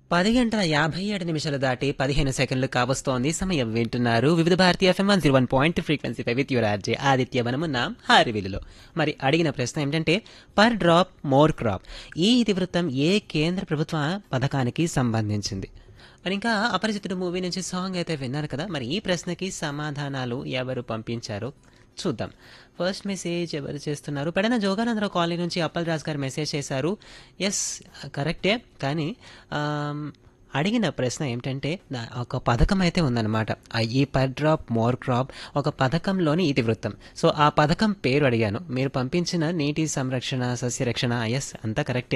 పది గంటల యాభై ఏడు నిమిషాలు దాటి పదిహేను సెకండ్లు కావస్తోంది సమయం వింటున్నారు Vividh Bharati FM one zero one point frequency పై విత్ యువర్ ఆర్జే ఆదిత్య మనమున్నాం హారివిలులో మరి అడిగిన ప్రశ్న ఏమిటంటే పర్ డ్రాప్ మోర్ క్రాప్ ఈ ఇతివృత్తం ఏ కేంద్ర ప్రభుత్వ పథకానికి సంబంధించింది మరి ఇంకా అపరిచితుడు మూవీ నుంచి సాంగ్ అయితే విన్నారు కదా మరి ఈ ప్రశ్నకి సమాధానాలు ఎవరు పంపించారో చూద్దాం ఫస్ట్ మెసేజ్ ఎవరు చేస్తున్నారు పెడన జోగానందరావు కాలనీ నుంచి అప్పల్ రాజ్ గారు మెసేజ్ చేశారు ఎస్ కరెక్టే కానీ ఆమ్, అడిగిన ప్రశ్న ఏమిటంటే నా- ఒక పథకం అయితే ఉందన్నమాట ఆ ఈ పర్ డ్రాప్ మోర్ క్రాప్ ఒక పథకంలోని ఇతివృత్తం సో ఆ పథకం పేరు అడిగాను మీరు పంపించిన నీటి సంరక్షణ సస్యరక్షణ ఎస్ అంతా కరెక్టే